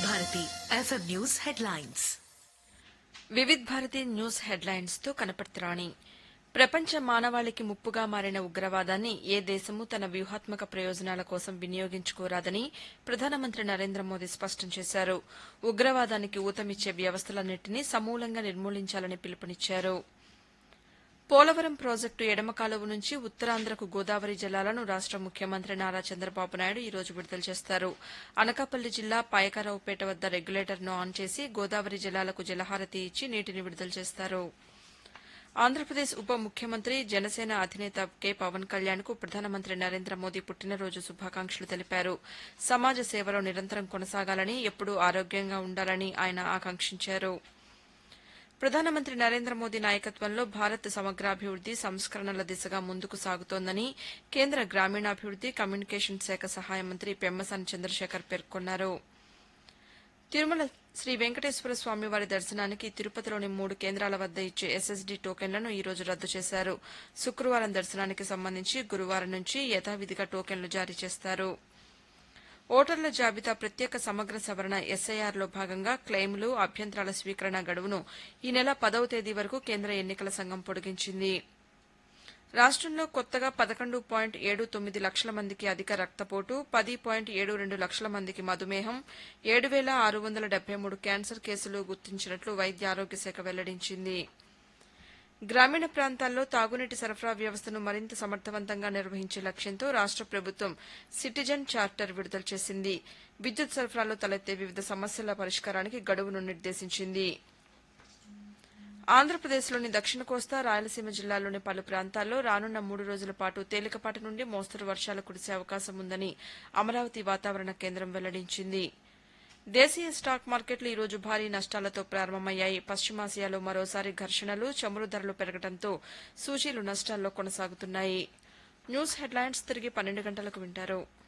Bharati FM news headlines Vividh Bharati news headlines తో కనపడుతురాణి ప్రపంచ మానవాళికి ముప్పుగా మారిన ఉగ్రవాదాన్ని ఏ దేశమూ తన వ్యూహాత్మక ప్రయోజనాల కోసం వినియోగించుకోరాదని ప్రధానమంత్రి నరేంద్ర మోదీ స్పష్టం చేశారు ఉగ్రవాదానికి ఊతమిచ్చే వ్యవస్థలన్నింటినీ సమూలంగా నిర్మూలించాలని పిలుపునిచ్చారు పోలవరం ప్రాజెక్టు ఎడమ కాలువ నుంచి ఉత్తరాంధ్రకు గోదావరి జలాలను రాష్ట ముఖ్యమంత్రి నారా చంద్రబాబు నాయుడు ఈ రోజు విడుదల చేస్తారు అనకాపల్లి జిల్లా పాయకరావుపేట వద్ద రెగ్యులేటర్ను ఆన్ చేసి గోదావరి జలాలకు జలహారతి ఇచ్చి నీటిని విడుదల చేస్తారు ఆంధ్రప్రదేశ్ ఉప ముఖ్యమంత్రి జనసేన అధినేత కె పవన్ కళ్యాణ్ కు ప్రధానమంత్రి నరేంద్ర మోదీ పుట్టినరోజు శుభాకాంక్షలు తెలిపారు సమాజ సేవలో నిరంతరం కొనసాగాలని ఎప్పుడూ ఆరోగ్యంగా ఉండాలని ఆయన ఆకాంక్షించారు ప్రధానమంత్రి నరేంద్ర మోదీ నాయకత్వంలో భారత్ సమగ్రాభివృద్ది సంస్కరణల దిశగా ముందుకు సాగుతోందని కేంద్ర గ్రామీణాభివృద్ది కమ్యూనికేషన్ శాఖ సహాయ మంత్రి పెమ్మసాని చంద్రశేఖర్ పేర్కొన్నారు తిరుమల శ్రీ వెంకటేశ్వర స్వామి వారి దర్శనానికి తిరుపతిలోని మూడు కేంద్రాల వద్ద ఇచ్చే ఎస్ఎస్డీ టోకెన్లను ఈ రోజు రద్దు చేశారు శుక్రవారం దర్శనానికి సంబంధించి గురువారం నుంచి యథావిధిగా టోకెన్లు జారీ చేస్తారు ఓటర్ల జాబితా ప్రత్యేక సమగ్ర సవరణ ఎస్ఐఆర్లో భాగంగా క్లెయిమ్లు అభ్యంతరాల స్వీకరణ గడువును ఈ నెల పదవ తేదీ వరకు కేంద్ర ఎన్నికల సంఘం పొడిగించింది రాష్టంలో కొత్తగా పదకొండు పాయింట్ ఏడు తొమ్మిది లక్షల మందికి అధిక రక్తపోటు పది పాయింట్ ఏడు రెండు లక్షల మందికి మధుమేహం ఏడు వేల ఆరు వందల డెబ్బై మూడు క్యాన్సర్ కేసులు గుర్తించినట్లు వైద్య ఆరోగ్య శాఖ వెల్లడించింది గ్రామీణ ప్రాంతాల్లో తాగునీటి సరఫరా వ్యవస్థను మరింత సమర్థవంతంగా నిర్వహించే లక్ష్యంతో రాష్ట ప్రభుత్వం సిటిజన్ చార్టర్ విడుదల చేసింది విద్యుత్ సరఫరాలో తలెత్తే వివిధ సమస్యల పరిష్కారానికి గడువును నిర్దేశించింది ఆంధ్రప్రదేశ్లోని దక్షిణ కోస్తా రాయలసీమ జిల్లాల్లోని పలు ప్రాంతాల్లో రానున్న మూడు రోజుల పాటు తేలికపాటి నుండి మోస్తరు వర్షాలు కురిసే అవకాశం ఉందని అమరావతి వాతావరణ కేంద్రం వెల్లడించింది దేశీయ స్టాక్ మార్కెట్లు ఈ రోజు భారీ నష్టాలతో ప్రారంభమయ్యాయి పశ్చిమాసియాలో మరోసారి ఘర్షణలు చమురు ధరలు పెరగడంతో సూచీలు నష్టాల్లో కొనసాగుతున్నాయి న్యూస్ హెడ్లైన్స్ తిరిగి పన్నెండు గంటలకు వింటారు